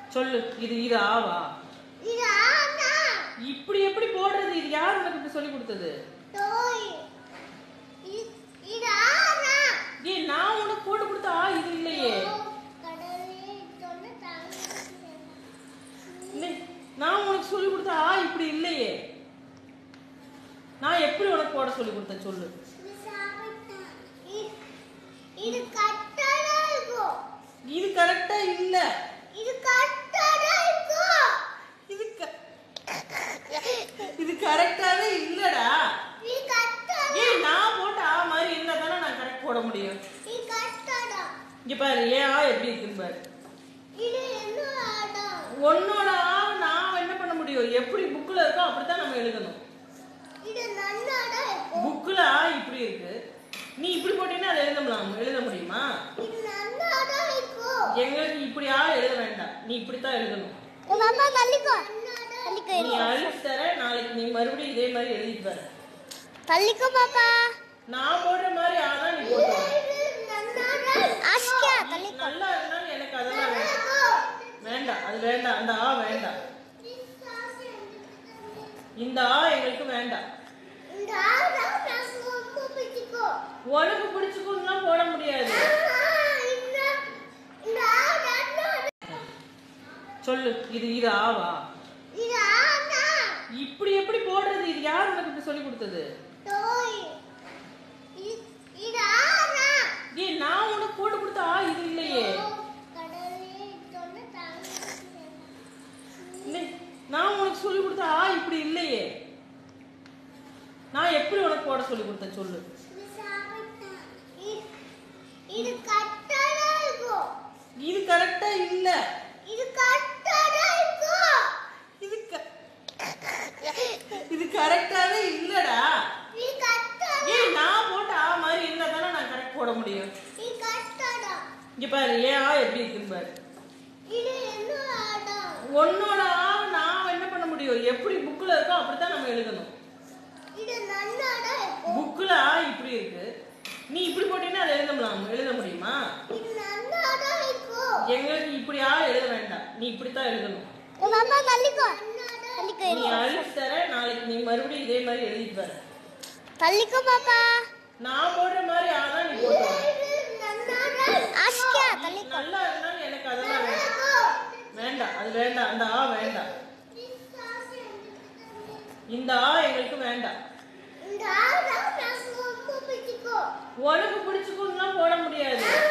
சொல்லு இது இது ஆவா இது ஆனா இப்படி எப்படி போடுறது இது யார் உனக்கு இப்படி சொல்லி கொடுத்தது தோய் இது இது ஆனா ஏய் நான் உனக்கு போட்டு கொடுத்த ஆ இது இல்லையே கடலே சொன்ன தாங்க இல்லை, நான் உனக்கு சொல்லி கொடுத்த ஆ இப்படி இல்லையே நான் எப்படி உனக்கு போட சொல்லி கொடுத்தேன் சொல்லு இது சாப்பிட்டா இ- இது கட்டடா இருக்கும் இது கரெக்டா இல்ல இது கட்டடா இருக்கும் இது க- இது கரெக்டாவே இல்லடா இது கட்டடா ஏய் நான் போட்ட ஆ மாதிரி இருந்தா தானே நான் கரெக்ட் போட முடியும் இது கட்டடா இங்க பாரு ஏன் ஆ எப்படி இருக்குன்னு பாரு இது என்ன ஆடம் உன்னோட ஆ நான் என்ன பண்ண முடியும் எப்படி புக்ல இருக்கோ அப்படித்தான் நம்ம எழுதணும் இது நன்னாடா இருக்கும் புக்ல ஆ இப்படி இருக்கு நீ இப்படி போட்டீங்கன்னா அதை எழுத முடியும் எழுத முடியுமா இது நன்னாடா இருக்கும் எங்களுக்கு இப்படி ஆ எழுத வேண்டாம் நீ இப்படித்தான் எழுதணும் உங்க அம்மா தள்ளிக்கோ தள்ளிக்கோ நீ அழிச்சு தர நாளைக்கு நீ மறுபடியும் இதே மாதிரி எழுதிட்டு வர தள்ளிக்கோ பாப்பா நான் போடுற மாதிரி ஆதான் நீ போட்டு ஆஷ்கியா தள்ளிக்கோ நல்லா இருந்தாலும் எனக்கு அதெல்லாம் வேண்டாம் வேண்டாம் அது வேண்டாம் அந்த ஆ வேண்டாம் இந்த ஆ எங்களுக்கு வேண்டாம் இந்த ஆடா நான் ரொம்ப பிடிச்சிக்கோ உனக்கு பிடிச்சுக்கணும்லாம் போட முடியாது இந்த இந்த ஆடா சொல்லு இது இது ஆவா இது ஆனா இப்படி எப்படி போடுறது இது யார் உனக்கு இப்படி சொல்லி கொடுத்தது தோய் இது இது ஆனா ஏய் நான் உனக்கு போட்டு கொடுத்த ஆ இது இல்லையே கடலே சொன்ன தாங்க இல்லை, நான் உனக்கு சொல்லி கொடுத்த ஆ இப்படி இல்லையே நான் எப்படி உனக்கு போட சொல்லி கொடுத்தேன் சொல்லு இது சாப்பிட்டா இ- இது கட்டடா இருக்கும் இது கரெக்டா இல்ல இது கட்டடா இருக்கும் இது க- இது கரெக்டாவே இல்லடா இது கட்டடா ஏய் நான் போட்ட ஆ மாதிரி இருந்தா தானே நான் கரெக்ட் போட முடியும் இது கட்டடா இங்க பாரு ஏன் ஆ எப்படி இருக்குன்னு பாரு இது என்ன ஆடம் உன்னோட ஆ நான் என்ன பண்ண முடியும் எப்படி புக்ல இருக்கோ அப்படித்தான் நம்ம எழுதணும் இது நன்னாடா இருக்கும் புக்ல ஆ இப்படி இருக்கு நீ இப்படி போட்டீங்கன்னா அதை எழுத முடியும் எழுத முடியுமா இது நன்னாடா இருக்கும் எங்களுக்கு இப்படி ஆ எழுத வேண்டாம் நீ இப்படித்தான் எழுதணும் உங்க அம்மா தள்ளிக்கோ தள்ளிக்கோ நீ அழிச்சு தர நாளைக்கு நீ மறுபடியும் இதே மாதிரி எழுதிட்டு வர தள்ளிக்கோ பாப்பா நான் போடுற மாதிரி ஆதான் நீ போட்டு வர. ஆஷ்கியா தள்ளிக்கோ நல்லா இருந்தாலும் எனக்கு அதெல்லாம் வேண்டாம் வேண்டாம் அது வேண்டாம் அந்த ஆ வேண்டாம் இந்த ஆ எங்களுக்கு வேண்டாம் இந்த ஆடா நான் ரொம்ப பிடிச்சிக்கோ உனக்கு பிடிச்சுக்கணும்லாம் போட முடியாது